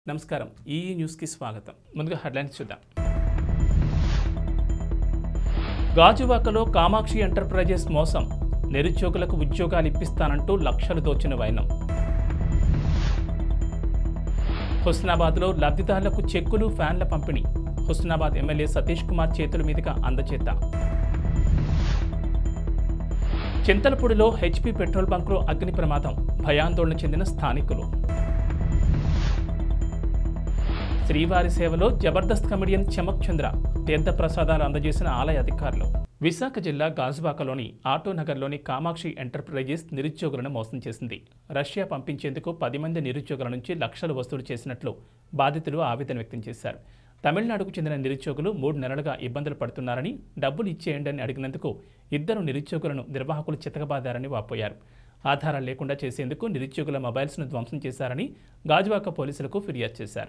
నమస్కారం ఈ న్యూస్కి స్వాగతం ముందుగా హెడ్లైన్స్ చూద్దాం గాజువాకలో కామాక్షి ఎంటర్ప్రైజెస్ మోసం నిరుద్యోగులకు ఉద్యోగాలు ఇప్పిస్తానంటూ లక్షలు దోచిన వైనం హుస్నాబాద్లో లబ్ధిదారులకు చెక్కులు ఫ్యాన్ల పంపిణీ హుస్నాబాద్ ఎమ్మెల్యే సతీష్ కుమార్ చేతుల మీదుగా అందజేత చింతలపూడిలో హెచ్పీ పెట్రోల్ బంక్లో అగ్ని ప్రమాదం భయాందోళన చెందిన స్థానికులు శ్రీవారి సేవలో జబర్దస్త్ కమెడియన్ చమక్ చంద్ర తీర్థ ప్రసాదాలు అందజేసిన ఆలయ అధికారులు విశాఖ జిల్లా గాజువాకలోని ఆటో నగర్లోని కామాక్షి ఎంటర్ప్రైజెస్ నిరుద్యోగులను మోసం చేసింది రష్యా పంపించేందుకు పది మంది నిరుద్యోగుల నుంచి లక్షలు వసూలు చేసినట్లు బాధితులు ఆవేదన వ్యక్తం చేశారు తమిళనాడుకు చెందిన నిరుద్యోగులు మూడు నెలలుగా ఇబ్బందులు పడుతున్నారని డబ్బులు ఇచ్చేయండి అని అడిగినందుకు ఇద్దరు నిరుద్యోగులను నిర్వాహకులు చితకబాదారని వాపోయారు ఆధారాలు లేకుండా చేసేందుకు నిరుద్యోగుల మొబైల్స్ను ధ్వంసం చేశారని గాజువాక పోలీసులకు ఫిర్యాదు చేశారు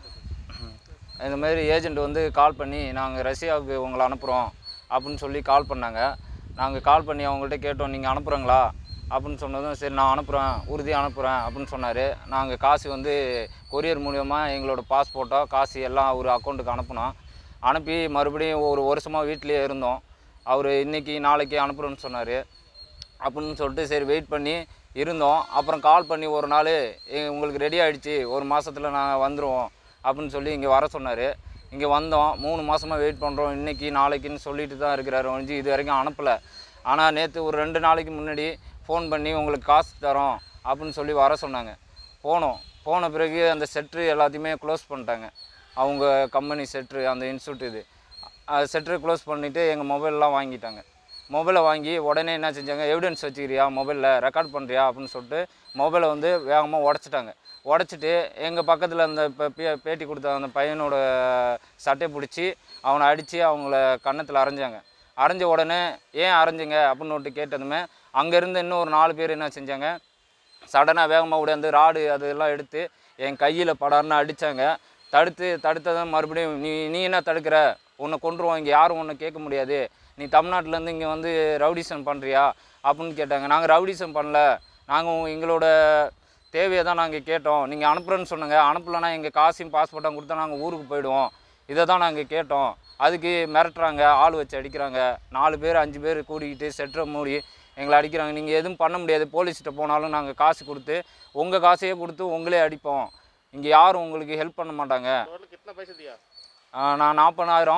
இந்த மாதிரி ஏஜெண்ட் வந்து கால் பண்ணி நாங்கள் ரஷ்யாவுக்கு உங்களை அனுப்புகிறோம் அப்படின்னு சொல்லி கால் பண்ணாங்க நாங்கள் கால் பண்ணி அவங்கள்ட்ட கேட்டோம் நீங்கள் அனுப்புகிறீங்களா அப்படின்னு சொன்னதும் சரி நான் அனுப்புகிறேன் உறுதியாக அனுப்புகிறேன் அப்படின்னு சொன்னார் நாங்கள் காசு வந்து கொரியர் மூலியமா எங்களோட பாஸ்போர்ட்டோ காசு எல்லாம் அவர் அக்கௌண்ட்டுக்கு அனுப்புனோம் அனுப்பி மறுபடியும் ஒரு வருஷமாக வீட்டிலேயே இருந்தோம் அவர் இன்னைக்கு நாளைக்கு அனுப்புகிறேன்னு சொன்னார் அப்படின்னு சொல்லிட்டு சரி வெயிட் பண்ணி இருந்தோம் அப்புறம் கால் பண்ணி ஒரு நாள் "ஏ, உங்களுக்கு ரெடி ஆகிடுச்சு ஒரு மாதத்தில் நாங்கள் வந்துடுவோம் அப்படின்னு சொல்லி இங்கே வர சொன்னார் இங்கே வந்தோம் மூணு மாதமாக வெயிட் பண்ணுறோம் இன்றைக்கி நாளைக்குன்னு சொல்லிட்டு தான் இருக்கிறாரு ஒழிஞ்சு இது வரைக்கும் அனுப்பலை ஆனால் நேற்று ஒரு ரெண்டு நாளைக்கு முன்னாடி ஃபோன் பண்ணி உங்களுக்கு காசு தரோம் அப்படின்னு சொல்லி வர சொன்னாங்க போனோம் போன பிறகு அந்த செட்ரு எல்லாத்தையுமே க்ளோஸ் பண்ணிட்டாங்க அவங்க கம்பெனி செட்ரு அந்த இன்ஸ்டியூட் இது செட்ரு க்ளோஸ் பண்ணிவிட்டு எங்கள் மொபைல்லாம் வாங்கிட்டாங்க மொபைலை வாங்கி உடனே என்ன செஞ்சாங்க எவிடன்ஸ் வச்சுக்கிறியா மொபைலில் ரெக்கார்ட் பண்ணுறியா அப்படின்னு சொல்லிட்டு மொபைலை வந்து வேகமாக உடச்சிட்டாங்க உடச்சிட்டு எங்கள் பக்கத்தில் அந்த இப்போ பே- பேட்டி கொடுத்த அந்த பையனோட சட்டையை பிடிச்சி அவனை அடித்து அவங்கள கன்னத்தில் அரைஞ்சாங்க அரைஞ்ச உடனே ஏன் அரைஞ்சிங்க அப்படின்னு விட்டு கேட்டதுமே அங்கேருந்து இன்னும் ஒரு நாலு பேர் என்ன செஞ்சாங்க சடனாக வேகமாக ஓடியாந்து ராடு அதெல்லாம் எடுத்து என் கையில் படார்னு அடித்தாங்க தடுத்து தடுத்ததும் மறுபடியும் நீ நீ என்ன தடுக்கிற உன்னை கொண்டுருவோம் இங்கே யாரும் உன்னை கேட்க முடியாது நீ தமிழ்நாட்டிலேருந்து இங்கே வந்து ரவுடிசம் பண்ணுறியா அப்படின்னு கேட்டாங்க நாங்கள் ரவுடிசம் பண்ணல நாங்கள் எங்களோட தேவையை தான் நாங்கள் கேட்டோம் நீங்கள் அனுப்புகிறேன்னு சொன்னாங்க அனுப்பலைன்னா எங்கள் காசையும் பாஸ்போர்ட்டும் கொடுத்தா நாங்கள் ஊருக்கு போயிடுவோம் இதை தான் நாங்கள் கேட்டோம் அதுக்கு மிரட்டுறாங்க ஆள் வச்சு அடிக்கிறாங்க நாலு பேர் அஞ்சு பேர் கூடிக்கிட்டு செட்டரை மூடி எங்களை அடிக்கிறாங்க நீங்கள் எதுவும் பண்ண முடியாது போலீஸ்கிட்ட போனாலும் நாங்கள் காசு கொடுத்து உங்கள் காசையே கொடுத்து உங்களே அடிப்போம் இங்கே யாரும் உங்களுக்கு ஹெல்ப் பண்ண மாட்டாங்க टोटल कितना पैसे दिया ஆஹ் நான் நாற்பதாயிரம்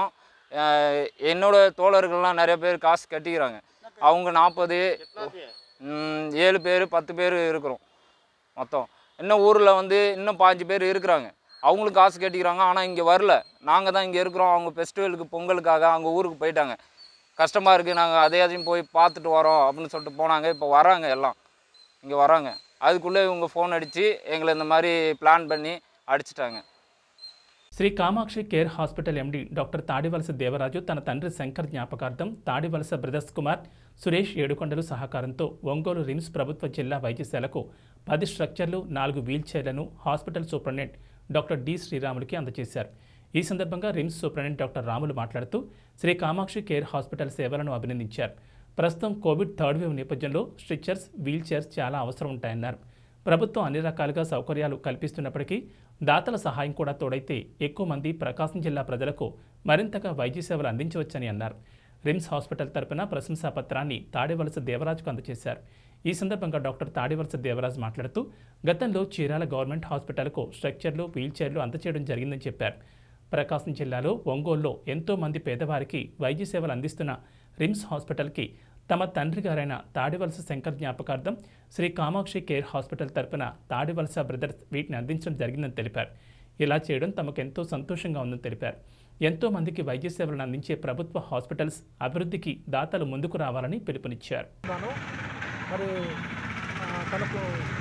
என்னோட தோழர்கள்லாம் நிறைய பேர் காசு கட்டிக்கிறாங்க அவங்க நாற்பது कितना दिए ஏழு பேர் பத்து பேர் இருக்கிறோம் மொத்தம் இன்னும் ஊரில் வந்து இன்னும் பாஞ்சு பேர் இருக்கிறாங்க அவங்களுக்கு காசு கட்டிக்கிறாங்க ஆனால் இங்கே வரல நாங்கள் தான் இங்கே இருக்கிறோம் அவங்க ஃபெஸ்டிவலுக்கு பொங்கலுக்காக அவங்க ஊருக்கு போயிட்டாங்க கஷ்டமாக இருக்குது நாங்கள் அதே அதையும் போய் பார்த்துட்டு வரோம் அப்படின்னு சொல்லிட்டு போனாங்க இப்போ வராங்க எல்லாம் இங்கே வராங்க அதுக்குள்ளே இவங்க ஃபோன் அடித்து எங்களை இந்த மாதிரி பிளான் பண்ணி அடிச்சிட்டாங்க Sri Kamakshi care hospital MD doctor Tadivalasa Devaraju తన తండ్రి శంకర్ జ్ఞాపకార్థం తాడివలస బ్రదర్స్ కుమార్ సురేష్ ఏడుకొండలు సహకారంతో ఒంగోలు రిమ్స్ ప్రభుత్వ జిల్లా వైద్యశాలకు పది స్ట్రక్చర్లు నాలుగు వీల్ చైర్లను హాస్పిటల్ సూపరింటెండెంట్ డాక్టర్ డి శ్రీరాములకి అందజేశారు ఈ సందర్భంగా రిమ్స్ సూపరింటెండెంట్ డాక్టర్ రాములు మాట్లాడుతూ శ్రీ కామాక్షి కేర్ హాస్పిటల్ సేవలను అభినందించారు ప్రస్తుతం కోవిడ్ థర్డ్ వేవ్ నేపథ్యంలో స్ట్రిక్చర్స్ వీల్ చైర్స్ చాలా అవసరం ఉంటాయన్నారు ప్రభుత్వం అన్ని రకాలుగా సౌకర్యాలు కల్పిస్తున్నప్పటికీ దాతల సహాయం కూడా తోడైతే ఎక్కువ మంది ప్రకాశం జిల్లా ప్రజలకు మరింతగా వైద్య సేవలు అందించవచ్చని అన్నారు రిమ్స్ హాస్పిటల్ తరపున ప్రశంసా పత్రాన్ని తాడివలస దేవరాజుకు అందజేశారు ఈ సందర్భంగా డాక్టర్ తాడివలస దేవరాజు మాట్లాడుతూ గతంలో చీరాల గవర్నమెంట్ హాస్పిటల్కు స్ట్రక్చర్లు వీల్చైర్లు అందచేయడం జరిగిందని చెప్పారు ప్రకాశం జిల్లాలో ఒంగోలులో ఎంతో మంది పేదవారికి వైద్య సేవలు అందిస్తున్న రిమ్స్ హాస్పిటల్కి తమ తండ్రి గారైన తాడివలస శంకర్ జ్ఞాపకార్థం శ్రీ కామాక్షి కేర్ హాస్పిటల్ తరపున తాడివలస బ్రదర్స్ వీటిని అందించడం జరిగిందని తెలిపారు ఇలా చేయడం తమకు ఎంతో సంతోషంగా ఉందని తెలిపారు ఎంతో మందికి వైద్య సేవలను అందించే ప్రభుత్వ హాస్పిటల్స్ అభివృద్ధికి దాతలు ముందుకు రావాలని పిలుపునిచ్చారు ఉన్నాను మరి ఆ, తనకు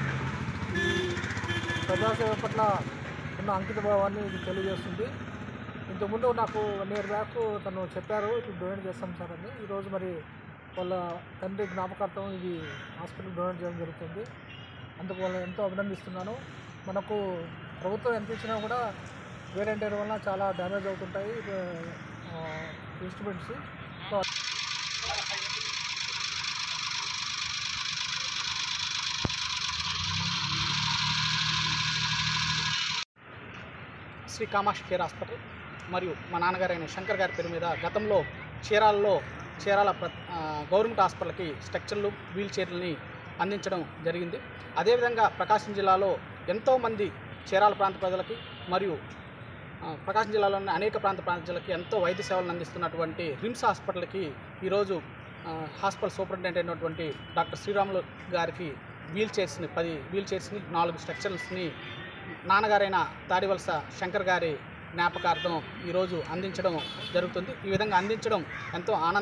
ఈ ప్రజాసేవ పట్ల ఉన్న అంకిత భావాన్ని ఇది తెలియజేస్తుంది ఇంతకుముందు నాకు వన్ ఇయర్ బ్యాక్ తను చెప్పారు ఇట్లా డొనేట్ చేస్తాం సార్ అని ఈరోజు మరి వాళ్ళ తండ్రి జ్ఞాపకార్థం ఇది హాస్పిటల్ డొనేట్ చేయడం జరుగుతుంది అందుకు వాళ్ళని ఎంతో అభినందిస్తున్నాను మనకు ప్రభుత్వం ఎంత ఇచ్చినా కూడా వేరే వల్ల చాలా డ్యామేజ్ అవుతుంటాయి instruments so Sri Kamakshi care hospital మరియు మా నాన్నగారైన శంకర్ గారి పేరు మీద గతంలో చీరాలలో చీరాల ప్ర ఆ, గవర్నమెంట్ హాస్పిటల్కి స్ట్రక్చర్లు వీల్ చైర్లని అందించడం జరిగింది అదేవిధంగా ప్రకాశం జిల్లాలో ఎంతోమంది చీరాల ప్రాంత ప్రజలకి మరియు ఆ, ప్రకాశం జిల్లాలోని అనేక ప్రాంత ప్రజలకి ఎంతో వైద్య సేవలను అందిస్తున్నటువంటి రిమ్స్ హాస్పిటల్కి ఈరోజు ఆ, హాస్పిటల్ సూపరింటెండెంట్ అయినటువంటి డాక్టర్ శ్రీరాములు గారికి వీల్ చైర్స్ని పది వీల్ చైర్స్ని నాలుగు స్ట్రక్చర్స్ని నాన్నగారైన తాడివలస శంకర్ గారి జ్ఞాపకార్థం ఈరోజు అందించడం జరుగుతుంది ఈ విధంగా అందించడం ఎంతో ఆనంద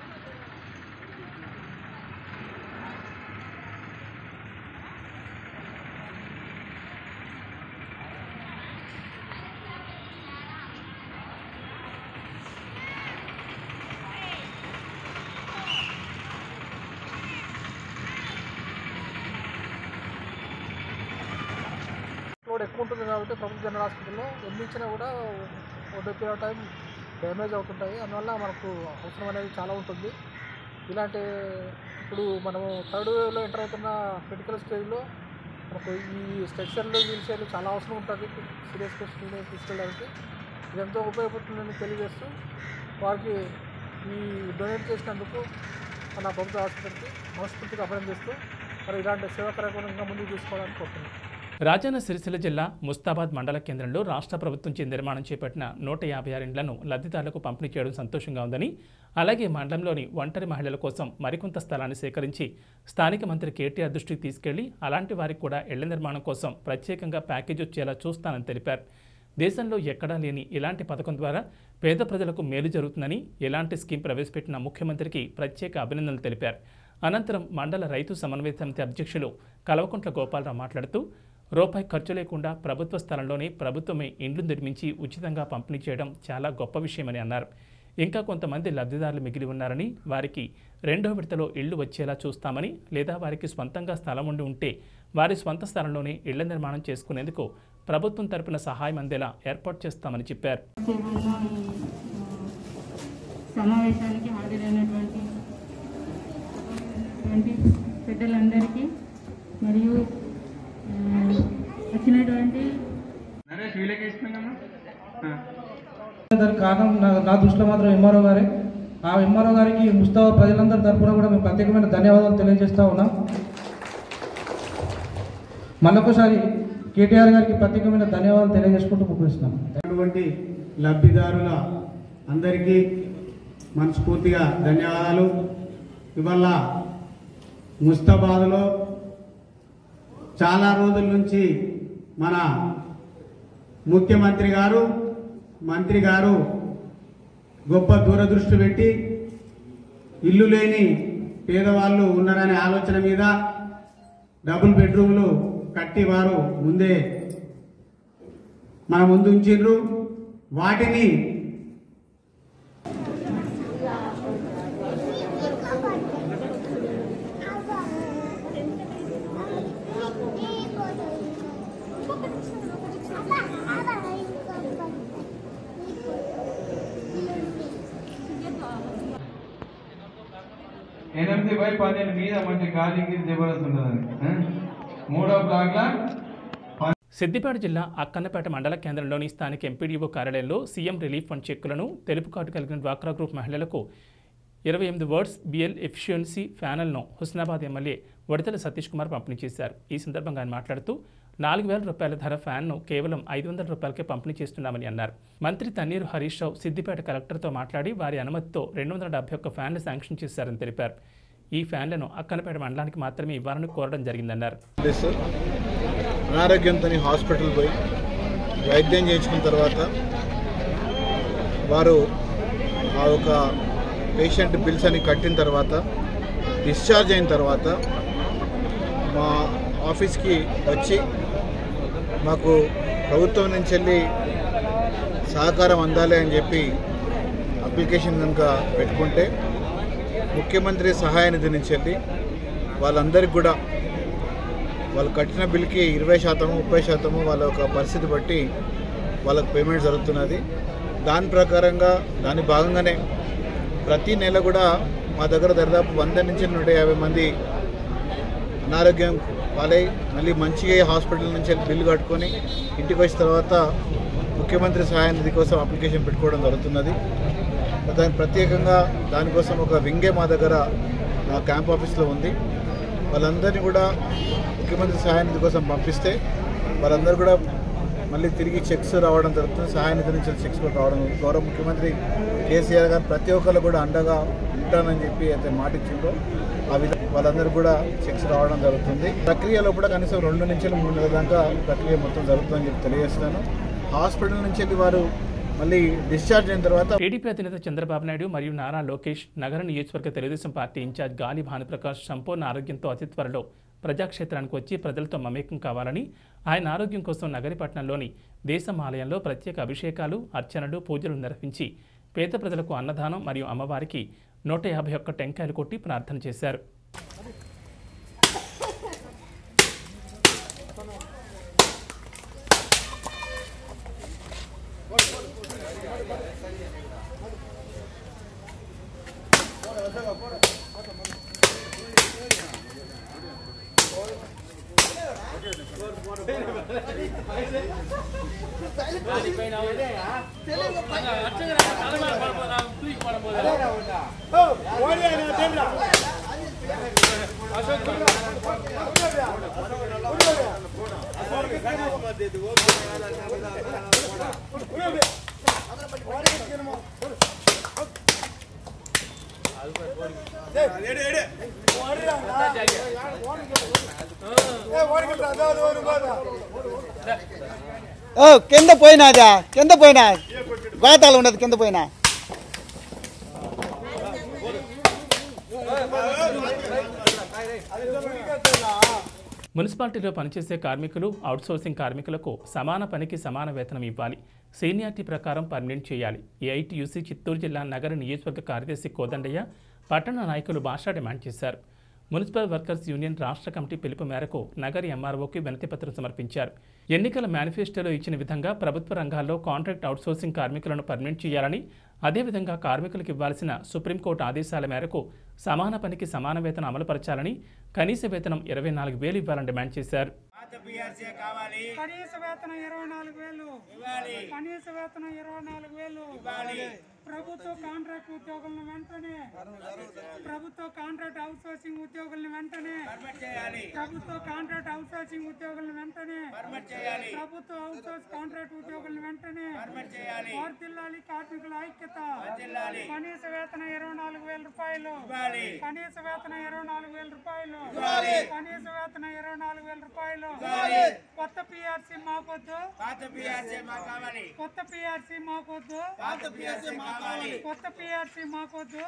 లోడ్ ఎక్కువ ఉంటుంది కాబట్టి ప్రభుత్వ జనరల్ హాస్పిటల్లో ఎన్ని ఇచ్చినా కూడా వడ్డీ పీరియడ్ టైం డ్యామేజ్ అవుతుంటాయి అందువల్ల మనకు అవసరం అనేది చాలా ఉంటుంది ఇలాంటి ఇప్పుడు మనము థర్డ్ వేవ్లో ఎంటర్ అవుతున్న క్రిటికల్ స్టేజ్లో మనకు ఈ స్ట్రక్చర్లు వీల్ చైర్లు చాలా అవసరం ఉంటుంది సీరియస్ పేషెంట్ని తీసుకెళ్ళడానికి ఇది ఎంతో ఉపయోగపడుతుందని తెలియజేస్తూ వారికి ఈ డొనేట్ చేసినందుకు మన ప్రభుత్వ హాస్పిటల్కి మనస్ఫూర్తిగా అభినందిస్తూ మరి ఇలాంటి సేవా కార్యక్రమంగా ముందుకు తీసుకోవడానికి కోరుతున్నాను రాజన్న సిరిసిల్ల జిల్లా ముస్తాబాద్ మండల కేంద్రంలో రాష్ట్ర ప్రభుత్వం చే నిర్మాణం చేపట్టిన నూట యాభై ఆరు ఇండ్లను లబ్ధిదారులకు పంపిణీ చేయడం సంతోషంగా ఉందని అలాగే మండలంలోని ఒంటరి మహిళల కోసం మరికొంత స్థలాన్ని సేకరించి స్థానిక మంత్రి కేటీఆర్ దృష్టికి తీసుకెళ్లి అలాంటి వారికి కూడా ఇళ్ల నిర్మాణం కోసం ప్రత్యేకంగా ప్యాకేజ్ వచ్చేలా చూస్తానని తెలిపారు దేశంలో ఎక్కడా లేని ఇలాంటి పథకం ద్వారా పేద ప్రజలకు మేలు జరుగుతుందని ఎలాంటి స్కీమ్ ప్రవేశపెట్టిన ముఖ్యమంత్రికి ప్రత్యేక అభినందనలు తెలిపారు అనంతరం మండల రైతు సమన్వయ సమితి అధ్యక్షులు కలవకుంట్ల గోపాలరావు మాట్లాడుతూ రూపాయి ఖర్చు లేకుండా ప్రభుత్వ స్థలంలోనే ప్రభుత్వమే ఇండ్లు నిర్మించి ఉచితంగా పంపిణీ చేయడం చాలా గొప్ప విషయమని అన్నారు ఇంకా కొంతమంది లబ్ధిదారులు మిగిలి ఉన్నారని వారికి రెండో విడతలో ఇళ్లు వచ్చేలా చూస్తామని లేదా వారికి స్వంతంగా స్థలం ఉండి ఉంటే వారి స్వంత స్థలంలోనే ఇళ్ల నిర్మాణం చేసుకునేందుకు ప్రభుత్వం తరపున సహాయం అందేలా ఏర్పాటు చేస్తామని చెప్పారు చేరున్న ఈ సమావేశానికి హాజరైనటువంటి వంటి పెద్దలందరికీ మరియు ఆ, వచ్చినటువంటి నరేష్ వీళ్ళకి ఇస్తున్నామా దానికి కారణం నా నా దృష్టిలో మాత్రం ఎంఆర్ఓ గారే ఆ ఎంఆర్ఓ గారికి ముస్తాబా ప్రజలందరి తరఫున కూడా మేము ప్రత్యేకమైన ధన్యవాదాలు తెలియజేస్తా ఉన్నాం మళ్ళొకసారి కేటీఆర్ గారికి ప్రత్యేకమైన ధన్యవాదాలు తెలియజేసుకుంటూ ముగిస్తున్నాం అటువంటి లబ్ధిదారుల అందరికీ మనస్ఫూర్తిగా ధన్యవాదాలు ఇవాళ ముస్తాబాద్లో చాలా రోజుల నుంచి మన ముఖ్యమంత్రి గారు మంత్రి గారు గొప్ప దూరదృష్టి పెట్టి ఇల్లు లేని పేదవాళ్ళు ఉన్నారనే ఆలోచన మీద డబుల్ బెడ్రూమ్లు కట్టి వారు ముందే మన ముందు ఉంచిండ్రు వాటిని ఎనిమిది బై పన్నెండు మీద మంచి గాలికి జబర్దస్త్ ఉన్నదని ఆ? మూడో బ్లాక్ల సిద్దిపేట జిల్లా అక్కన్నపేట మండల కేంద్రంలోని స్థానిక ఎంపీడీఓ కార్యాలయంలో సీఎం రిలీఫ్ ఫండ్ చెక్కులను తెలుపు కార్డు కలిగిన డ్వాక్రా గ్రూప్ మహిళలకు ఇరవై ఎనిమిది వర్డ్స్ బిఎల్ ఎఫిషియన్సీ ప్యానెల్ను హుస్నాబాద్ ఎమ్మెల్యే వడతల సతీష్ కుమార్ పంపిణీ చేశారు ఈ సందర్భంగా ఆయన మాట్లాడుతూ నాలుగు వేల రూపాయల ధర ఫ్యాన్ను కేవలం ఐదు వందల రూపాయలకే పంపిణీ చేస్తున్నామని అన్నారు మంత్రి తన్నీరు హరీష్ రావు సిద్దిపేట కలెక్టర్తో మాట్లాడి వారి అనుమతితో రెండు వందల డెబ్బై ఒక్క ఫ్యాన్లు శాంక్షన్ చేశారని తెలిపారు ఈ ఫ్యాన్లను అక్కన్నపేట మండలానికి మాత్రమే ఇవ్వాలని కోరడం జరిగిందన్నారు ప్లస్ అనారోగ్యంతో హాస్పిటల్ పోయి వైద్యం చేయించుకున్న తర్వాత వారు ఆ ఒక పేషెంట్ బిల్స్ అని కట్టిన తర్వాత డిశ్చార్జ్ అయిన తర్వాత మా ఆఫీస్కి వచ్చి మాకు ప్రభుత్వం నుంచి వెళ్ళి సహకారం అందాలి అని చెప్పి అప్లికేషన్ కనుక పెట్టుకుంటే ముఖ్యమంత్రి సహాయ నిధి నుంచి వెళ్ళి వాళ్ళందరికీ కూడా వాళ్ళు కట్టిన బిల్కి ఇరవై శాతము ముప్పై శాతము వాళ్ళ యొక్క పరిస్థితి బట్టి వాళ్ళకు పేమెంట్ జరుగుతున్నది దాని ప్రకారంగా దాని భాగంగానే ప్రతి నెల కూడా మా దగ్గర దాదాపు వంద నుంచి నూట యాభై మంది అనారోగ్యం పాలై మళ్ళీ మంచిగా హాస్పిటల్ నుంచి వెళ్ళి బిల్లు కట్టుకొని ఇంటికి వచ్చిన తర్వాత ముఖ్యమంత్రి సహాయ నిధి కోసం అప్లికేషన్ పెట్టుకోవడం జరుగుతున్నది దాని ప్రత్యేకంగా దానికోసం ఒక వింగే మా దగ్గర మా క్యాంప్ ఆఫీస్లో ఉంది వాళ్ళందరినీ కూడా ముఖ్యమంత్రి సహాయ నిధి కోసం పంపిస్తే వాళ్ళందరూ కూడా మళ్ళీ తిరిగి చెక్స్ రావడం జరుగుతుంది సహాయ నిధి నుంచి చెక్స్ కూడా రావడం గౌరవ ముఖ్యమంత్రి కేసీఆర్ గారు ప్రతి ఒక్కరు కూడా అండగా ఉంటానని చెప్పి అయితే మాట ఇచ్చిందో ఆ విధంగా వాళ్ళందరూ కూడా చెక్స్ రావడం జరుగుతుంది ప్రక్రియలో కూడా కనీసం రెండు నుంచి మూడు నెలల దాకా ప్రక్రియ మొత్తం జరుగుతుందని చెప్పి తెలియజేస్తున్నాను హాస్పిటల్ నుంచి వెళ్ళి వారు మళ్ళీ డిశ్చార్జ్ అయిన తర్వాత టీడీపీ అధినేత చంద్రబాబు నాయుడు మరియు నారా లోకేష్ నగర నియోజకవర్గ తెలుగుదేశం పార్టీ ఇన్ఛార్జ్ గాలి భానుప్రకాష్ సంపూర్ణ ఆరోగ్యంతో అతి త్వరలో ప్రజాక్షేత్రానికి వచ్చి ప్రజలతో మమేకం కావాలని ఆయన ఆరోగ్యం కోసం నగరిపట్నంలోని దేశం ఆలయంలో ప్రత్యేక అభిషేకాలు అర్చనలు పూజలు నిర్వహించి పేద ప్రజలకు అన్నదానం మరియు అమ్మవారికి నూట యాభై ఒక్క టెంకాయలు కొట్టి ప్రార్థన చేశారు ఓ కింద పోయినాదా కింద పోయినా గోతాలు ఉన్నది కింద పోయినా మున్సిపాలిటీలో పనిచేసే కార్మికులు అవుట్సోర్సింగ్ కార్మికులకు సమాన పనికి సమాన వేతనం ఇవ్వాలి సీనియారిటీ ప్రకారం పర్మనెంట్ చేయాలి ఏఐటీయూసీ చిత్తూరు జిల్లా నగర నియోజకవర్గ కార్యదర్శి కోదండయ్య పట్టణ నాయకులు భాషా డిమాండ్ చేశారు మున్సిపల్ వర్కర్స్ యూనియన్ రాష్ట్ర కమిటీ పిలుపు మేరకు నగర ఎంఆర్ఓకి వినతిపత్రం సమర్పించారు ఎన్నికల మేనిఫెస్టోలో ఇచ్చిన విధంగా ప్రభుత్వ రంగాల్లో కాంట్రాక్ట్ అవుట్సోర్సింగ్ కార్మికులను పర్మనెంట్ చేయాలని అదేవిధంగా కార్మికులకు ఇవ్వాల్సిన సుప్రీంకోర్టు ఆదేశాల మేరకు సమాన పనికి సమాన వేతనం అమలుపరచాలని కనీస వేతనం ఇరవై నాలుగు వేలు ఇవ్వాలని డిమాండ్ చేశారు కనీస వేతనం ఇరవై నాలుగు వేలు కనీస వేతనం ఇరవై నాలుగు వేలు ప్రభుత్వ కాంట్రాక్ట్ ఉద్యోగులను వెంటనే ప్రభుత్వ కాంట్రాక్ట్ అవుట్సోర్సింగ్ ఉద్యోగులను వెంటనే ప్రభుత్వ కాంట్రాక్ట్ అవుట్సోర్సింగ్ ఉద్యోగులను వెంటనే ప్రభుత్వ అవుట్సోర్స్ కాంట్రాక్ట్ ఉద్యోగులను వెంటనే వర్ధిల్లాలి కార్మికుల ఐక్యత కనీస వేతనం ఇరవై నాలుగు వేల రూపాయలు కనీస వేతనం ఇరవై నాలుగు వేల రూపాయలు కనీస వేతనం ఇరవై నాలుగు వేల రూపాయలు కొత్త పిఆర్సీ మాకొద్దు కొత్త పిఆర్సీ మాకొద్దు కొత్త పిఆర్సీ మాకొద్దు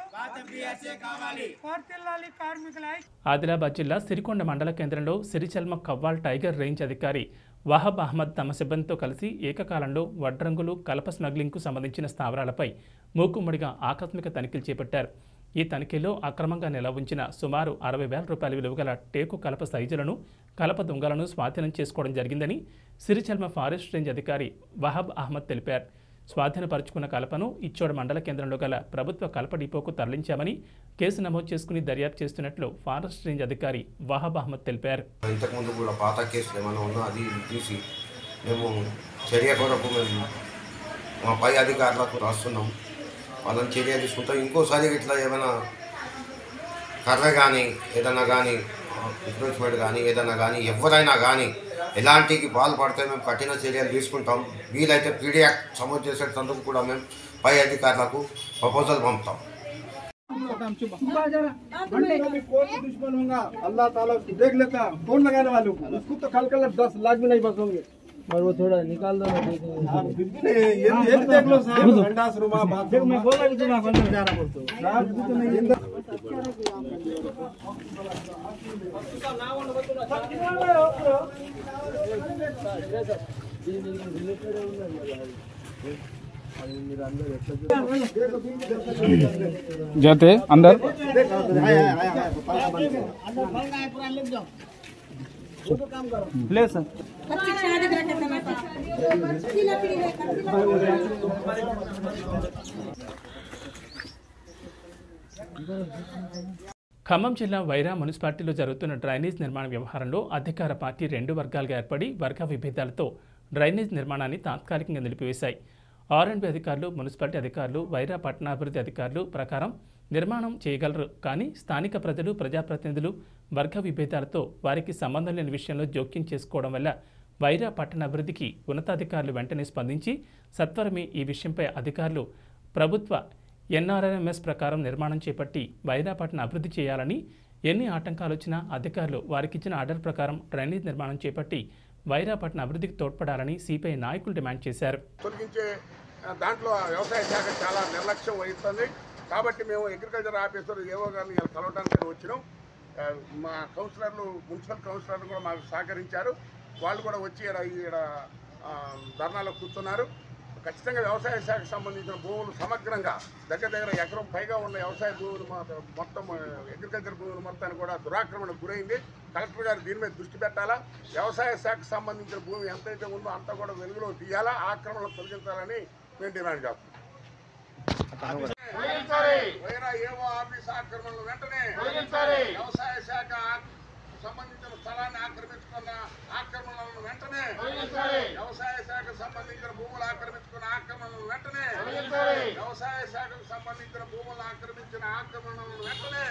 వర్ధిల్లాలి కార్మికుల ఐక్యత ఆదిలాబాద్ జిల్లా సిరికొండ మండల కేంద్రంలో సిరిచల్మ కవ్వాల్ టైగర్ రేంజ్ అధికారి వహబ్ అహ్మద్ తమ సిబ్బందితో కలిసి ఏకకాలంలో వడ్రంగులు కలప స్మగ్లింగ్కు సంబంధించిన స్థావరాలపై మూకుమ్మడిగా ఆకస్మిక తనిఖీలు చేపట్టారు ఈ తనిఖీలో అక్రమంగా నిల్వ ఉంచిన సుమారు అరవై వేల రూపాయల విలువగల టేకు కలప సైజులను కలప దొంగలను స్వాధీనం చేసుకోవడం జరిగిందని సిరిచల్మ ఫారెస్ట్ రేంజ్ అధికారి వహబ్ అహ్మద్ తెలిపారు స్వాధీనపరుచుకున్న కలపను ఇచ్చోడ మండల కేంద్రంలో గల ప్రభుత్వ కలప డిపోకు తరలించామని కేసు నమోదు చేసుకుని దర్యాప్తు చేస్తున్నట్లు ఫారెస్ట్ రేంజ్ అధికారి వహబ్ అహ్మద్ తెలిపారు ఇంతకుముందు కూడా పాత కేసులు ఏమైనా ఉన్నా అది ఇది తీసి మేము చర్య కొరకు మేము మా పై అధికారులకు రాస్తున్నాం వాళ్ళని చర్య తీసుకుంటాం ఇంకోసారి ఇట్లా ఏమైనా కర్ర కానీ ఏదైనా కానీ రిక్రూట్మెంట్ కానీ ఏదైనా కానీ ఎవరైనా కానీ ఎలాంటికి పాల్పడితే మేము కఠిన చర్యలు తీసుకుంటాం వీలైతే పీడీ యాక్ట్ సమోదు చేసేటందుకు కూడా మేము పై అధికారులకు ప్రపోజల్ పంపుతాం दुश्मन होगा अल्लाह ताला देख लेता है कौन लगाने वाले को उसको तो कल कल दस लाख भी नहीं बचोगे और वो थोड़ा निकाल दो आप बिल्कुल ये ये भी देख लो साहब संडास रूमा बाथरूम मैं बोला कि तुम अंदर जाना बोलते हो साहब तो नहीं अंदर जाते अंदर ले सर ఖమ్మం జిల్లా వైరా మున్సిపాలిటీలో జరుగుతున్న డ్రైనేజ్ నిర్మాణ వ్యవహారంలో అధికార పార్టీ రెండు వర్గాలుగా ఏర్పడి వర్గ విభేదాలతో డ్రైనేజ్ నిర్మాణాన్ని తాత్కాలికంగా నిలిపివేశాయి ఆర్ఎండ్బి అధికారులు మున్సిపాలిటీ అధికారులు వైరా పట్టణాభివృద్ధి అధికారులు ప్రకారం నిర్మాణం చేయగలరు కానీ స్థానిక ప్రజలు ప్రజాప్రతినిధులు వర్గ విభేదాలతో వారికి సంబంధం లేని విషయంలో జోక్యం చేసుకోవడం వల్ల వైరా పట్టణ అభివృద్ధికి ఉన్నతాధికారులు వెంటనే స్పందించి సత్వరమే ఈ విషయంపై అధికారులు ప్రభుత్వ ఎన్ఆర్ఎంఎస్ ప్రకారం నిర్మాణం చేపట్టి వైరాపట్నం అభివృద్ధి చేయాలని ఎన్ని ఆటంకాలు వచ్చినా అధికారులు వారికిచ్చిన ఆర్డర్ ప్రకారం డ్రైనేజ్ నిర్మాణం చేపట్టి వైరాపట్నం అభివృద్ధికి తోడ్పడాలని సిపిఐ నాయకులు డిమాండ్ చేశారు తొలగించే ఆ, దాంట్లో వ్యవసాయ శాఖ చాలా నిర్లక్ష్యం వహిస్తుంది కాబట్టి మేము అగ్రికల్చర్ ఆఫీసర్ ఏవో గారిని ఇలా కలవడానికి వచ్చినాం ఆ, మా కౌన్సిలర్లు మున్సిపల్ కౌన్సిలర్లు కూడా మాకు సహకరించారు వాళ్ళు కూడా వచ్చి ఈడ ఈడ ఆ, ధర్నాలో కూర్చున్నారు ఖచ్చితంగా వ్యవసాయ శాఖకు సంబంధించిన భూములు సమగ్రంగా దగ్గర దగ్గర ఎకరం పైగా ఉన్న వ్యవసాయ భూములు మొత్తం- మొత్తం అగ్రికల్చర్ భూములు మొత్తాన్ని కూడా దురాక్రమణకు గురైంది కలెక్టర్ గారు దీని మీద దృష్టి పెట్టాలా వ్యవసాయ శాఖకు సంబంధించిన భూమి ఎంతైతే ఉందో అంతా కూడా వెలుగులో తీయాలా ఆక్రమణ తొలగించాలని మేము డిమాండ్ చేస్తున్నాం వైరా ఏవో ఆఫీస్ ఆక్రమణలు వెంటనే వ్యవసాయ శాఖ ఆ- సంబంధించిన స్థలాన్ని ఆక్రమించుకున్న ఆక్రమణలను వెంటనే వ్యవసాయ శాఖకు సంబంధించిన భూములు ఆక్రమించుకున్న ఆక్రమణలను వెంటనే వ్యవసాయ శాఖకు సంబంధించిన భూములు ఆక్రమించిన ఆక్రమణలను వెంటనే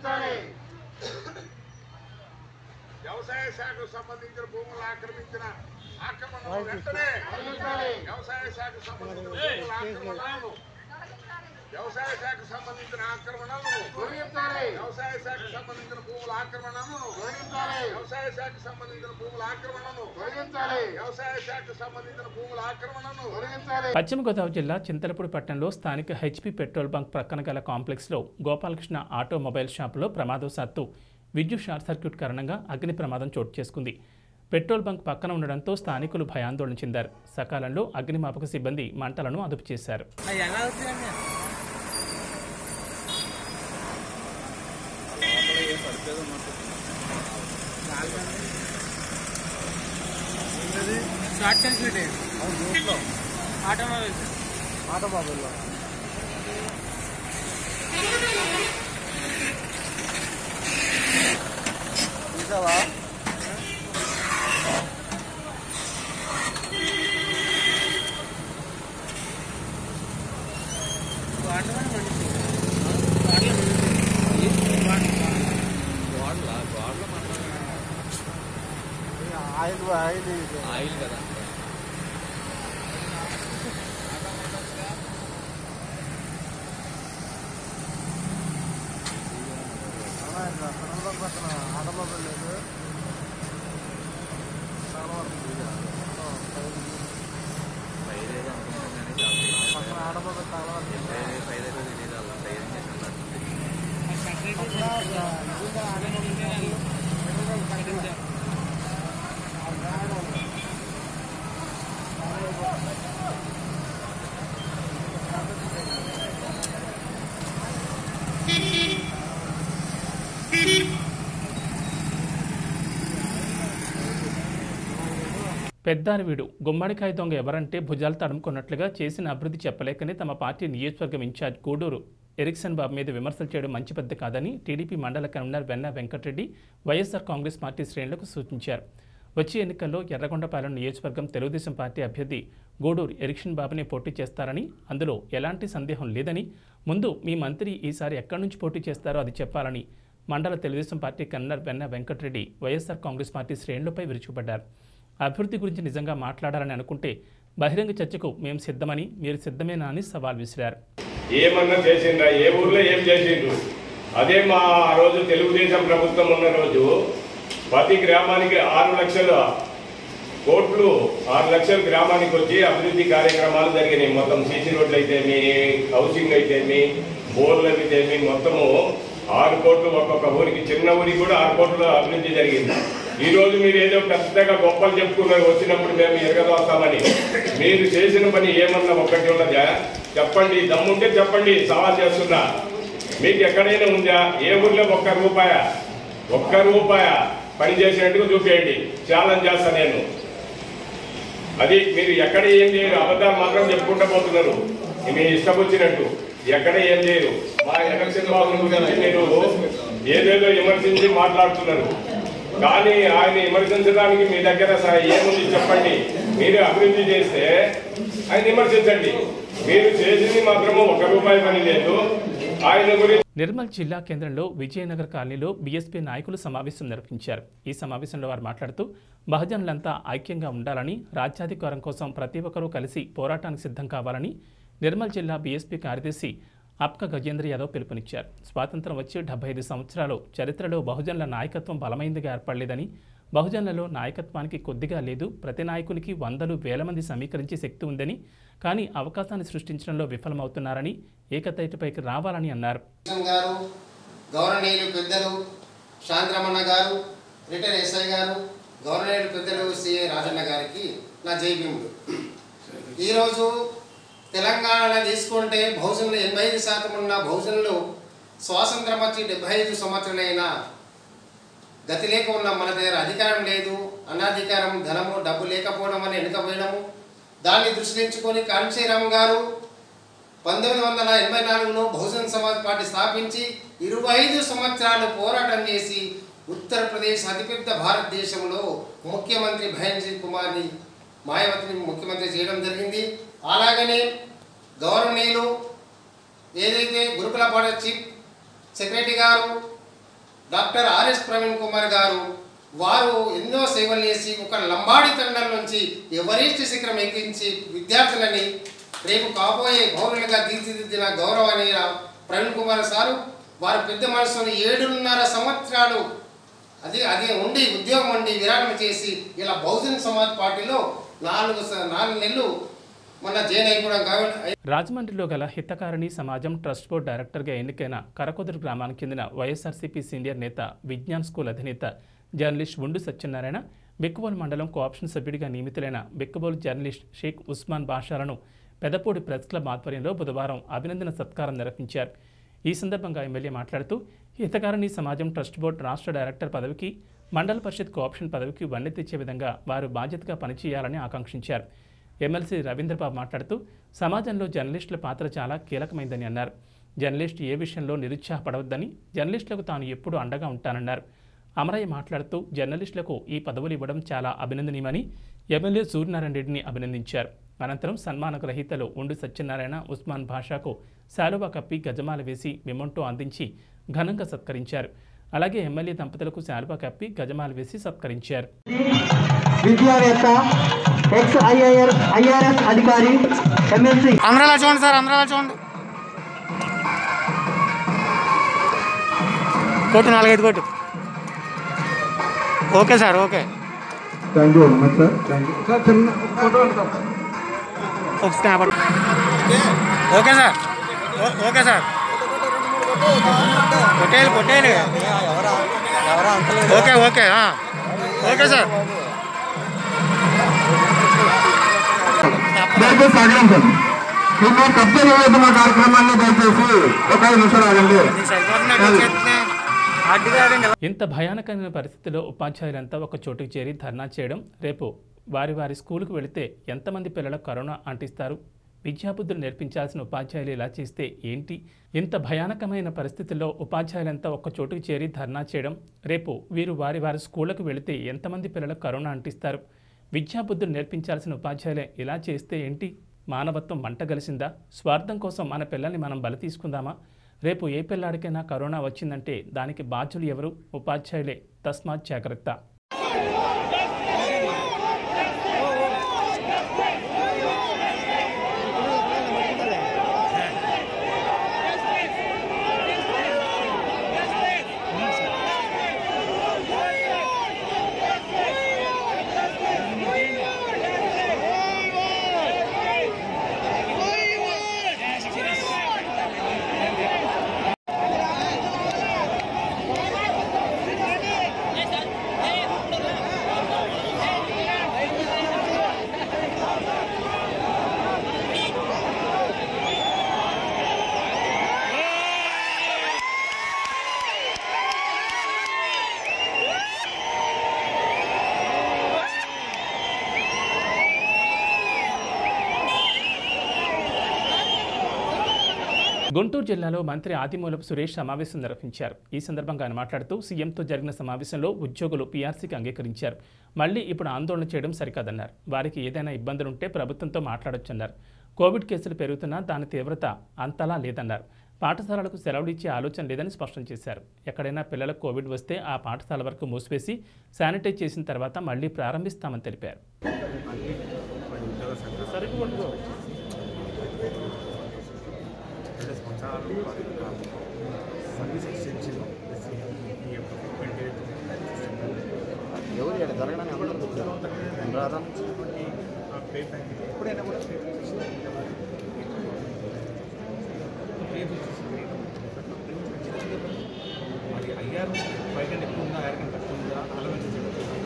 వ్యవసాయ శాఖకు సంబంధించిన భూములు ఆక్రమించిన ఆక్రమణలను వెంటనే వ్యవసాయ శాఖకు సంబంధించిన భూముల ఆక్రమణలను వ్యవసాయ శాఖకు సంబంధించిన ఆక్రమణలను వ్యవసాయ శాఖకు సంబంధించిన భూముల ఆక్రమణను వ్యవసాయ శాఖకు సంబంధించిన భూముల ఆక్రమణను వ్యవసాయ శాఖకు సంబంధించిన భూముల ఆక్రమణను పశ్చిమ గోదావరి జిల్లా చింతలపూడి పట్టణంలో స్థానిక హెచ్పి పెట్రోల్ బంక్ ప్రక్కన గల కాంప్లెక్స్లో గోపాలకృష్ణ ఆటోమొబైల్ షాపులో ప్రమాదవశాత్తు విద్యుత్ షార్ట్ సర్క్యూట్ కారణంగా అగ్ని ప్రమాదం చోటు చేసుకుంది పెట్రోల్ బంక్ పక్కన ఉండడంతో స్థానికులు భయాందోళన చెందారు సకాలంలో అగ్నిమాపక సిబ్బంది మంటలను అదుపు చేశారు షార్ట్ సర్క్యూట్ ఆటోమొబైల్ ఆటోమొబైల్లో చూసావా ఆయిల్ ఆయిల్ ఆయిల్ కదా పక్కన ఆటోమొబైల్ లేదు పక్కన ఆటోమొబైల్ చాలా పెద్దారివీడు గుమ్మడికాయ దొంగ ఎవరంటే భుజాలు తడుముకున్నట్లుగా చేసిన అభివృద్ధి చెప్పలేకనే తమ పార్టీ నియోజకవర్గం ఇన్ఛార్జ్ గూడూరు ఎరిక్సన్ బాబు మీద విమర్శలు చేయడం మంచి పద్ధతి కాదని టీడీపీ మండల కన్వీనర్ వెన్న వెంకటరెడ్డి వైఎస్ఆర్ కాంగ్రెస్ పార్టీ శ్రేణులకు సూచించారు వచ్చే ఎన్నికల్లో ఎర్రగొండపాలెం నియోజకవర్గం తెలుగుదేశం పార్టీ అభ్యర్థి గూడూరు ఎరిక్షన్ బాబుని పోటీ చేస్తారని అందులో ఎలాంటి సందేహం లేదని ముందు మీ మంత్రి ఈసారి ఎక్కడి నుంచి పోటీ చేస్తారో అది చెప్పాలని మండల తెలుగుదేశం పార్టీ కన్వీనర్ వెన్న వెంకటరెడ్డి వైఎస్ఆర్ కాంగ్రెస్ పార్టీ శ్రేణులపై విరుచుకుపడ్డారు అభివృద్ధి గురించి నిజంగా మాట్లాడాలని అనుకుంటే బహిరంగ చర్చకు మేము సిద్ధమని మీరు సిద్ధమేనా అని సవాల్ విసిరారు ఏమన్నా చేసిండ్రా ఏ ఊర్లో ఏం చేసిండ్రు అదే మా ఆ రోజు తెలుగుదేశం ప్రభుత్వం ఉన్న రోజు ప్రతి గ్రామానికి ఆరు లక్షల కోట్లు ఆరు లక్షల గ్రామానికి వచ్చి అభివృద్ధి కార్యక్రమాలు జరిగినాయి మొత్తం సీసీ రోడ్లు అయితేమి హౌసింగ్ అయితేమి బోర్లు అయితేమి మొత్తము ఆరు కోట్లు ఒక్కొక్క ఊరికి చిన్న ఊరికి కూడా ఆరు కోట్ల అభివృద్ధి జరిగింది ఈ రోజు మీరు ఏదో పెద్దగా గొప్పలు చెప్పుకున్నారు వచ్చినప్పుడు మేము ఎరగదోస్తామని మీరు చేసిన పని ఏమన్నా ఒక్కటి ఉన్నదా చెప్పండి దమ్ముంటే చెప్పండి సవాల్ చేస్తున్నా మీకు ఎక్కడైనా ఉందా ఏ ఊర్లో ఒక్క రూపాయ ఒక్క రూపాయ పని చేసినట్టుగా చూపేయండి ఛాలెంజ్ చేస్తా నేను అది మీరు ఎక్కడ ఏం చేయరు అబద్ధాలు మాత్రం చెప్పుకుంటూ పోతున్నారు మీ ఇష్టం వచ్చినట్టు ఎక్కడ ఏం చేయరు మా ఎలక్షన్ బాబు గురించి మీరు ఏదేదో విమర్శించి మాట్లాడుతున్నారు కానీ ఆయన విమర్శించడానికి మీ దగ్గర స- ఏముంది చెప్పండి మీరు అభివృద్ధి చేస్తే ఆయన విమర్శించండి మీరు చేసింది మాత్రము ఒక రూపాయి పని లేదు ఆయన గురించి నిర్మల్ జిల్లా కేంద్రంలో విజయనగర్ కాలనీలో బీఎస్పీ నాయకులు సమావేశం నిర్వహించారు ఈ సమావేశంలో వారు మాట్లాడుతూ బహుజనులంతా ఐక్యంగా ఉండాలని రాజ్యాధికారం కోసం ప్రతి ఒక్కరూ కలిసి పోరాటానికి సిద్ధం కావాలని నిర్మల్ జిల్లా బీఎస్పీ కార్యదర్శి అప్క గజేంద్ర యాదవ్ పిలుపునిచ్చారు స్వాతంత్రం వచ్చి డెబ్బై ఐదు సంవత్సరాలు చరిత్రలో బహుజనుల నాయకత్వం బలమైందిగా ఏర్పడలేదని బహుజనులలో నాయకత్వానికి కొద్దిగా లేదు ప్రతి నాయకునికి వందలు వేల మంది సమీకరించే శక్తి ఉందని కానీ అవకాశాన్ని సృష్టించడంలో విఫలమవుతున్నారని ఏకతైటిపైకి రావాలని అన్నారు కృష్ణన్ గారు గౌరవనీయులు పెద్దలు శాంతిరమణ గారు రిటైర్ ఎస్ఐ గారు గౌరవనీయులు పెద్దలు సిఐ రాజన్న గారికి నా జై భీములు ఈరోజు తెలంగాణలో తీసుకుంటే బహుజనులు ఎనభై ఐదు శాతం ఉన్న బహుజనులు స్వాతంత్రం వచ్చి డెబ్బై ఐదు సంవత్సరాలైన గతి లేక ఉన్న మన దగ్గర అధికారం లేదు అనాధికారం ధనము డబ్బు లేకపోవడం వల్ల వెనుకపోయడము దాన్ని దృష్టించుకొని కాంచీరామ్ గారు పంతొమ్మిది వందల ఎనభై నాలుగులో బహుజన్ సమాజ్ పార్టీ స్థాపించి ఇరవై ఐదు సంవత్సరాలు పోరాటం చేసి ఉత్తరప్రదేశ్ అతిపెద్ద భారతదేశంలో ముఖ్యమంత్రి భయన్జీ కుమార్ని మాయావతిని ముఖ్యమంత్రి చేయడం జరిగింది అలాగనే గౌరవనీయులు ఏదైతే గురుకుల పాఠ చీఫ్ సెక్రటరీ గారు డాక్టర్ ఆర్ఎస్ ప్రవీణ్ కుమార్ గారు వారు ఎన్నో సేవలు చేసి ఒక లంబాడి తండం నుంచి ఎవరిష్ట శిఖరం ఎక్కించి విద్యార్థులని రేపు కాబోయే పౌరులుగా తీర్చిదిద్దిన గౌరవనీయ ప్రవీణ్ కుమార్ సారు వారు పెద్ద మనసుని ఏడున్నర సంవత్సరాలు అది అది ఉండి ఉద్యోగం ఉండి విరామం చేసి ఇలా బహుజన్ సమాజ్ పార్టీలో నాలుగు స- నాలుగు నెలలు మొన్న జైన్ అయిపోవడం కాబట్టి రాజమండ్రిలో గల హితకారిణి సమాజం ట్రస్ట్ బోర్డు డైరెక్టర్గా ఎన్నికైన కరకొదురు గ్రామానికి చెందిన వైఎస్ఆర్సీపీ సీనియర్ నేత విజ్ఞాన్ స్కూల్ అధినేత జర్నలిస్ట్ ఉండు సత్యనారాయణ బెక్కుబోలు మండలం కోఆప్షన్ సభ్యుడిగా నియమితులైన బెక్కుబోలు జర్నలిస్ట్ షేక్ ఉస్మాన్ బాషాలను పెదపూడి ప్రెస్ క్లబ్ ఆధ్వర్యంలో బుధవారం అభినందన సత్కారం నిర్వహించారు ఈ సందర్భంగా ఎమ్మెల్యే మాట్లాడుతూ హితకారిణి సమాజం ట్రస్ట్ బోర్డు రాష్ట్ర డైరెక్టర్ పదవికి మండల పరిషత్ కోఆప్షన్ పదవికి వన్నె తెచ్చే విధంగా వారు బాధ్యతగా పనిచేయాలని ఆకాంక్షించారు ఎమ్మెల్సీ రవీంద్రబాబు మాట్లాడుతూ సమాజంలో జర్నలిస్టుల పాత్ర చాలా కీలకమైందని అన్నారు జర్నలిస్ట్ ఏ విషయంలో నిరుత్సాహపడవద్దని జర్నలిస్టులకు తాను ఎప్పుడూ అండగా ఉంటానన్నారు అమరయ్య మాట్లాడుతూ జర్నలిస్టులకు ఈ పదవులు ఇవ్వడం చాలా అభినందనీయమని ఎమ్మెల్యే సూర్యనారాయణ రెడ్డిని అభినందించారు అనంతరం సన్మాన గ్రహీతలు ఉండు సత్యనారాయణ ఉస్మాన్ భాషాకు శాలువా కప్పి గజమాల వేసి మెమొంటో అందించి ఘనంగా సత్కరించారు అలాగే ఎమ్మెల్యే దంపతులకు శాలువా కప్పి గజమాల వేసి సత్కరించారు విద్యావేత్త ఎక్స్ ఐఐఆర్ ఐఆర్ఎస్ అధికారి ఎమ్మెల్సీ అందరూ చూడండి సార్ అందరూ చూడండి కొట్టు నాలుగైదు కొట్టు okay sir okay thank you very much sir thank you sir చిన్న ఫోటో ఒక స్నాప్ ఓకే సార్ ఓ- ఓకే సార్ కొట్టేయాలి కొట్టేయాలి ఓకే ఓకే ఆ. ఓకే సార్ దయచేసి ఆగడం సార్ మేము కబ్జా నివేదన కార్యక్రమాన్ని దయచేసి ఒక ఐదు నిమిషాలు ఆగండి ఇంత భయానకమైన పరిస్థితిలో ఉపాధ్యాయులంతా ఒక చోటుకు చేరి ధర్నా చేయడం రేపు వారి వారి స్కూలుకు వెళితే ఎంతమంది పిల్లలకు కరోనా అంటిస్తారు విద్యాబుద్ధులు నేర్పించాల్సిన ఉపాధ్యాయులు ఇలా చేస్తే ఏంటి ఇంత భయానకమైన పరిస్థితుల్లో ఉపాధ్యాయులంతా ఒక్క చోటుకు చేరి ధర్నా చేయడం రేపు వీరు వారి వారి స్కూళ్ళకు వెళితే ఎంతమంది పిల్లలకు కరోనా అంటిస్తారు విద్యాబుద్ధులు నేర్పించాల్సిన ఉపాధ్యాయులే ఇలా చేస్తే ఏంటి మానవత్వం మంట కలిసిందా స్వార్థం కోసం మన పిల్లల్ని మనం బలి తీసుకుందామా రేపు ఏ పిల్లాడికైనా కరోనా వచ్చిందంటే దానికి బాధ్యులు ఎవరు ఉపాధ్యాయులే తస్మాత్ జాగ్రత్త Yes, sir. గుంటూరు జిల్లాలో మంత్రి ఆదిమూలపు సురేష్ సమావేశం నిర్వహించారు ఈ సందర్భంగా ఆయన మాట్లాడుతూ సీఎంతో జరిగిన సమావేశంలో ఉద్యోగులు పీఆర్సీకి అంగీకరించారు మళ్ళీ ఇప్పుడు ఆందోళన చేయడం సరికాదన్నారు వారికి ఏదైనా ఇబ్బందులుంటే ప్రభుత్వంతో మాట్లాడొచ్చన్నారు కోవిడ్ కేసులు పెరుగుతున్నా దాని తీవ్రత అంతలా లేదన్నారు పాఠశాలలకు సెలవులు ఇచ్చే ఆలోచన లేదని స్పష్టం చేశారు ఎక్కడైనా పిల్లలకు కోవిడ్ వస్తే ఆ పాఠశాల వరకు మూసివేసి శానిటైజ్ చేసిన తర్వాత మళ్లీ ప్రారంభిస్తామని తెలిపారు సర్వీస్ ఎక్స్టెన్షన్ ఈ యొక్క ఫిట్మెంట్ ఎవరు ఇక్కడ జరగడానికి అందరూ రాదా పే ప్యాకెట్ ఎప్పుడైనా కూడా మరి ఐఆర్ ఫైవ్ కంటే ఎక్కువ ఉందా ఐఆర్ కంటే తక్కువ ఉందా ఆలోచించండి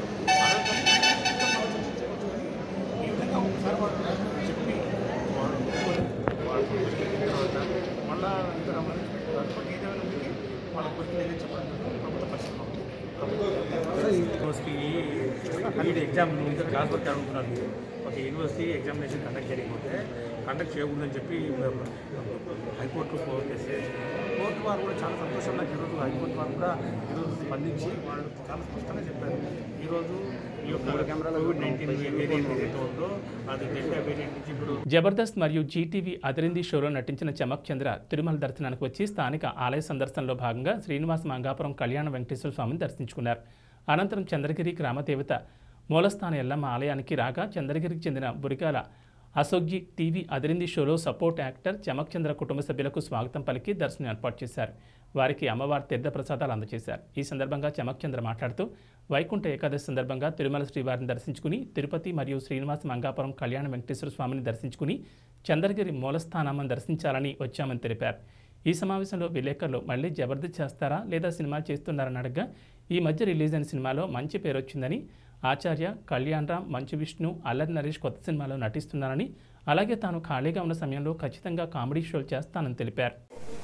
ఈ విధంగా ఒకసారి వాళ్ళు చెప్పి వాళ్ళు వాళ్ళు చెప్పిన తర్వాత మళ్ళా ఇంకా మరి వర్కౌట్ ఏదైనా ఉంటే వాళ్ళ కొరికి ఏదైనా చెప్పడం ప్రభుత్వ పరిస్థితి యూనివర్సిటీ నీట్ ఎగ్జామ్ ఇంకా క్లాస్ వర్క్ అడుగుతున్నారు ఒక యూనివర్సిటీ ఎగ్జామినేషన్ కండక్ట్ చేయకపోతే కండక్ట్ చేయకూడదని చెప్పి హైకోర్టు కోర్టు చేస్తే కోర్టు వారు కూడా చాలా సంతోషం నాకు ఈరోజు హైకోర్టు వారు కూడా ఈరోజు స్పందించి వాళ్ళు చాలా స్పష్టంగా చెప్పారు ఈరోజు ఈ యొక్క కోవిడ్ నైన్టీన్ వేరియంట్ ఏదైతే ఉందో అది డెల్టా వేరియంట్ నుంచి ఇప్పుడు జబర్దస్త్ మరియు జీటీవీ అదిరింది షోలో నటించిన చమక్ చంద్ర తిరుమల దర్శనానికి వచ్చి స్థానిక ఆలయ సందర్శనలో భాగంగా శ్రీనివాస మంగాపురం కళ్యాణ వెంకటేశ్వర స్వామిని దర్శించుకున్నారు అనంతరం చంద్రగిరి గ్రామదేవత మూలస్థాన ఎల్లమ్మ ఆలయానికి రాగా చంద్రగిరికి చెందిన బురికాల అశోక్జీ టీవీ అదిరింది షోలో సపోర్ట్ యాక్టర్ చమక్ చంద్ర కుటుంబ సభ్యులకు స్వాగతం పలికి దర్శనం ఏర్పాటు చేశారు వారికి అమ్మవారి తీర్థ ప్రసాదాలు అందజేశారు ఈ సందర్భంగా చమక్ చంద్ర మాట్లాడుతూ వైకుంఠ ఏకాదశి సందర్భంగా తిరుమల శ్రీవారిని దర్శించుకుని తిరుపతి మరియు శ్రీనివాస మంగాపురం కళ్యాణ వెంకటేశ్వర స్వామిని దర్శించుకుని చంద్రగిరి మూలస్థానామని దర్శించాలని వచ్చామని తెలిపారు ఈ సమావేశంలో విలేకరులు మళ్ళీ జబర్దస్త్ చేస్తారా లేదా సినిమా చేస్తున్నారని అడగగా ఈ మధ్య రిలీజ్ అయిన సినిమాలో మంచి పేరు వచ్చిందని ఆచార్య కళ్యాణ్ రామ్ మంచు విష్ణు అల్లరి నరేష్ కొత్త సినిమాలో నటిస్తున్నారని అలాగే తాను ఖాళీగా ఉన్న సమయంలో ఖచ్చితంగా కామెడీ షోలు చేస్తానని తెలిపారు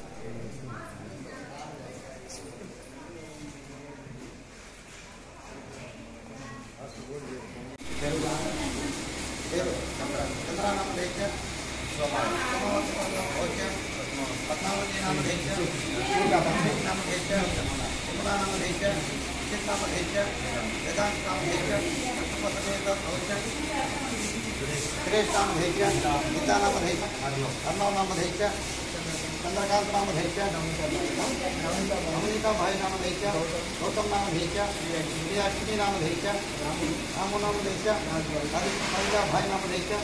सुरेश नाम धैर्य गीता नाम धैर्य अर्णव नाम धैर्य चंद्रकांत नाम धैर्य अमृता भाई नाम धैर्य गौतम नाम धैर्य प्रियाक्षिणी नाम धैर्य रामू नाम धैर्य हरिजा भाई नाम धैर्य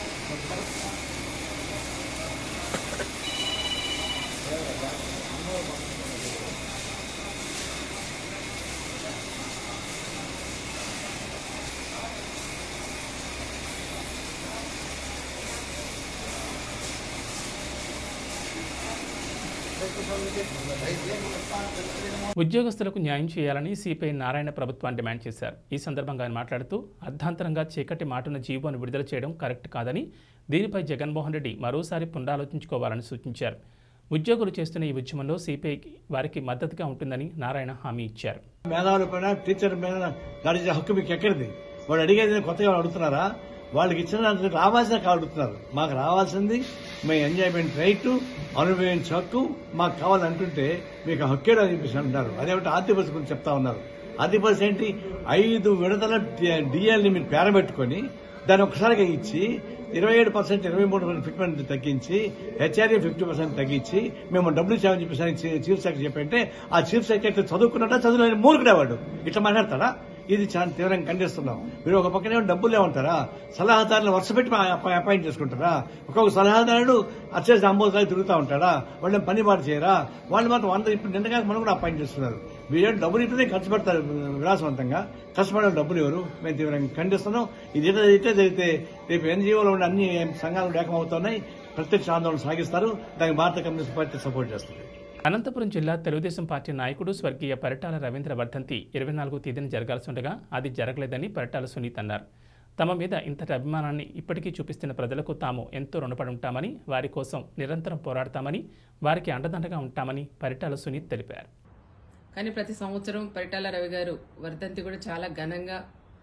ఉద్యోగస్తులకు న్యాయం చేయాలని సిపిఐ నారాయణ ప్రభుత్వాన్ని డిమాండ్ చేశారు ఈ సందర్భంగా ఆయన మాట్లాడుతూ అర్ధాంతరంగా చీకటి మాటున జీవోను విడుదల చేయడం కరెక్ట్ కాదని దీనిపై జగన్మోహన్ రెడ్డి మరోసారి పునరాలోచించుకోవాలని సూచించారు ఉద్యోగులు చేస్తున్న ఈ ఉద్యమంలో సిపిఐ వారికి మద్దతుగా ఉంటుందని నారాయణ హామీ ఇచ్చారు మేధావుల పైన టీచర్ మీద నడిచే హక్కు మీకు ఎక్కడిది వాడు అడిగేది కొత్తగా వాళ్ళు అడుగుతున్నారా వాళ్ళకి ఇచ్చిన దాంట్లో రావాల్సిన అడుగుతున్నారు మాకు రావాల్సింది మీ ఎంజాయ్మెంట్ రైట్ అనుభవించే హక్కు మాకు కావాలంటుంటే మీకు హక్కేడా చెప్పేసి అంటున్నారు అదేమిటి ఆర్థిక పరిస్థితి గురించి చెప్తా ఉన్నారు ఆర్థిక పరిస్థితి ఏంటి ఐదు విడతల డిఎల్ని మీరు పేరబెట్టుకొని దాన్ని ఒకసారిగా ఇచ్చి ఇరవై ఏడు పర్సెంట్ ఇరవై మూడు పర్సెంట్ ఫిట్మెంట్ తగ్గించి హెచ్ఆర్ఏ ఫిఫ్టీ పర్సెంట్ తగ్గించి మేము డబ్బులు ఇచ్చామని చెప్పేసి చీఫ్ సెక్రటరీ చెప్పంటే ఆ చీఫ్ సెక్రటరీ చదువుకున్నట్ట చదువులేని మూర్ఖుడే వాడు ఇట్లా మాట్లాడతాడా ఇది చాలా తీవ్రంగా ఖండిస్తున్నాం మీరు ఒక పక్కనే డబ్బులు ఏమంటారా సలహాదారులు వరుస పెట్టి అపాయింట్ చేసుకుంటారా ఒక్కొక్క సలహాదారుడు అత్యవసర అంబోదాలు తిరుగుతూ ఉంటాడా వాళ్ళని పని బాటు చేయరా వాళ్ళు మాత్రం వంద ఇప్పుడు నిన్నగా మనం కూడా అపాయింట్ చేస్తున్నారు వీళ్ళు డబ్బులు ఇప్పుడే ఖర్చు పెడతారు విలాసవంతంగా కష్టపడే డబ్బులు ఎవరు మేము తీవ్రంగా ఖండిస్తున్నాం ఇది ఇట్లా ఇట్లా జరిగితే రేపు ఎన్జిఓలో ఉండే అన్ని సంఘాలు ఏకమవుతున్నాయి ప్రత్యక్ష ఆందోళన సాగిస్తారు దానికి భారత కమ్యూనిస్ట్ పార్టీ సపోర్ట్ చేస్తుంది అనంతపురం జిల్లా తెలుగుదేశం పార్టీ నాయకుడు స్వర్గీయ పరిటాల రవీంద్ర వర్ధంతి ఇరవై నాలుగో తేదీన జరగాల్సి ఉండగా అది జరగలేదని పరిటాల సునీత్ అన్నారు తమ మీద ఇంతటి అభిమానాన్ని ఇప్పటికీ చూపిస్తున్న ప్రజలకు తాము ఎంతో రుణపడి ఉంటామని వారి కోసం నిరంతరం పోరాడతామని వారికి అండదండగా ఉంటామని పరిటాల సునీత్ తెలిపారు కానీ ప్రతి సంవత్సరం పరిటాల రవి గారు వర్ధంతి కూడా చాలా ఘనంగా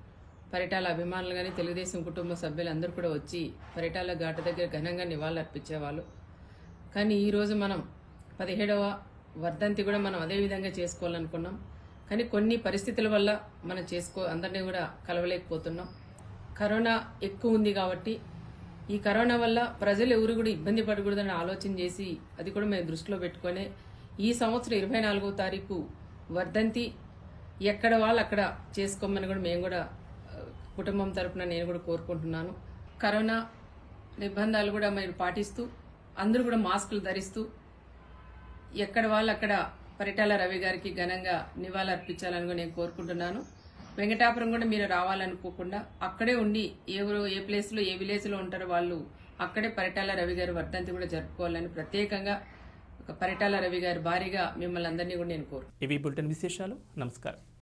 పరిటాల అభిమానులు కానీ తెలుగుదేశం కుటుంబ సభ్యులందరూ కూడా వచ్చి పరిటాల ఘాటు దగ్గర ఘనంగా నివాళులు అర్పించేవాళ్ళు కానీ ఈరోజు మనం పదిహేడవ వర్ధంతి కూడా మనం అదే విధంగా చేసుకోవాలనుకున్నాం కానీ కొన్ని పరిస్థితుల వల్ల మనం చేసుకో అందరినీ కూడా కలవలేకపోతున్నాం కరోనా ఎక్కువ ఉంది కాబట్టి ఈ కరోనా వల్ల ప్రజలు ఎవరు కూడా ఇబ్బంది పడకూడదని ఆలోచన చేసి అది కూడా మేము దృష్టిలో పెట్టుకొని ఈ సంవత్సరం ఇరవై నాలుగో తారీఖు వర్ధంతి ఎక్కడ వాళ్ళు అక్కడ చేసుకోమని కూడా మేము కూడా ఆ, కుటుంబం తరపున నేను కూడా కోరుకుంటున్నాను కరోనా నిబంధనలు కూడా మీరు పాటిస్తూ అందరూ కూడా మాస్కులు ధరిస్తూ ఎక్కడ వాళ్ళు అక్కడ పరిటాల రవి గారికి ఘనంగా నివాళులర్పించాలని కూడా నేను కోరుకుంటున్నాను వెంకటాపురం కూడా మీరు రావాలనుకోకుండా అక్కడే ఉండి ఎవరు ఏ ప్లేస్లో ఏ విలేజ్లో ఉంటారో వాళ్ళు అక్కడే పరిటాల రవి గారి వర్ధంతి కూడా జరుపుకోవాలని ప్రత్యేకంగా ఒక పరిటాల రవి గారి భారీగా మిమ్మల్ని అందరినీ కూడా నేను కోరు ఇవి బులెటిన్ విశేషాలు నమస్కారం